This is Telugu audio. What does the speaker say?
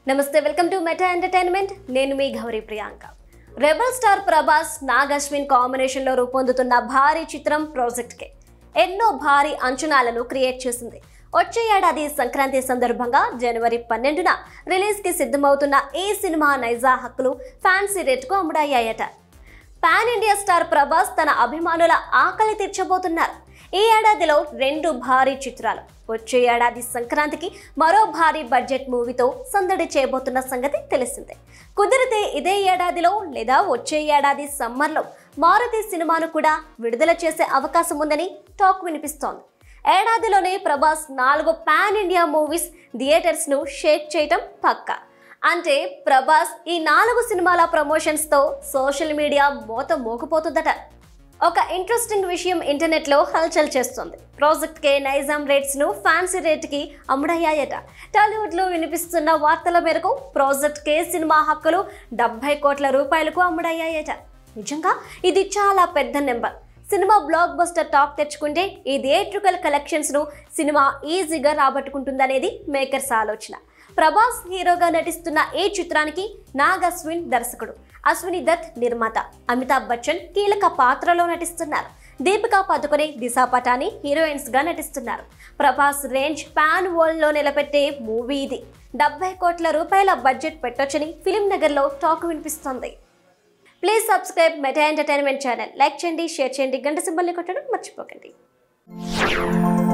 నమస్తే వెల్కమ్ టు మెటా ఎంటర్టైన్మెంట్ నేను మీ గౌరీ ప్రియాంక రెబల్ స్టార్ ప్రభాస్ నాగ్ అశ్విన్ కాంబినేషన్లో రూపొందుతున్న భారీ చిత్రం ప్రాజెక్ట్ కే ఎన్నో భారీ అంచనాలను క్రియేట్ చేసింది వచ్చే ఏడాది సంక్రాంతి సందర్భంగా జనవరి పన్నెండున రిలీజ్కి సిద్ధమవుతున్న ఈ సినిమా నైజా హక్కులు ఫ్యాన్సీ రేటుకు అమ్ముడయ్యాయట పాన్ ఇండియా స్టార్ ప్రభాస్ తన అభిమానుల ఆకలి తీర్చబోతున్నారు ఈ ఏడాదిలో రెండు భారీ చిత్రాలు వచ్చే ఏడాది సంక్రాంతికి మరో భారీ బడ్జెట్ మూవీతో సందడి చేయబోతున్న సంగతి తెలిసిందే కుదిరితే ఇదే ఏడాదిలో లేదా వచ్చే ఏడాది సమ్మర్లో మారుతి సినిమాను కూడా విడుదల చేసే అవకాశం ఉందని టాక్ వినిపిస్తోంది ఏడాదిలోనే ప్రభాస్ నాలుగు పాన్ ఇండియా మూవీస్ థియేటర్స్ను షేక్ చేయటం పక్కా అంటే ప్రభాస్ ఈ నాలుగు సినిమాల ప్రమోషన్స్తో సోషల్ మీడియా మోత మోకపోతుందట ఒక ఇంట్రెస్టింగ్ విషయం ఇంటర్నెట్లో హల్చల్ చేస్తుంది ప్రాజెక్ట్ కే నైజాం రేట్స్ను ఫ్యాన్సీ రేట్కి అమ్ముడయ్యాయట టాలీవుడ్లో వినిపిస్తున్న వార్తల మేరకు ప్రాజెక్ట్ కే సినిమా హక్కులు డెబ్బై కోట్ల రూపాయలకు అమ్ముడయ్యాయట నిజంగా ఇది చాలా పెద్ద నెంబర్ సినిమా బ్లాక్ బస్టర్ టాక్ తెచ్చుకుంటే ఈ థియేట్రికల్ కలెక్షన్స్ను సినిమా ఈజీగా రాబట్టుకుంటుందనేది మేకర్స్ ఆలోచన ప్రభాస్ హీరోగా నటిస్తున్న ఈ చిత్రానికి నాగ్ అశ్విన్ దర్శకుడు అశ్విని దత్ నిర్మాత అమితాబ్ బచ్చన్ కీలక పాత్రలో నటిస్తున్నారు దీపికా పదుకొనే దిశా పటాని హీరోయిన్స్ గా నటిస్తున్నారు ప్రభాస్ రేంజ్ పాన్ వరల్డ్ లో నిలబెట్టే మూవీ ఇది డెబ్బై కోట్ల రూపాయల బడ్జెట్ పెట్టొచ్చని ఫిలిం నగర్ లో టాక్ వినిపిస్తోంది please subscribe Meta entertainment channel like చేయండి షేర్ చేయండి గంట సింబల్ని కొట్టడం మర్చిపోకండి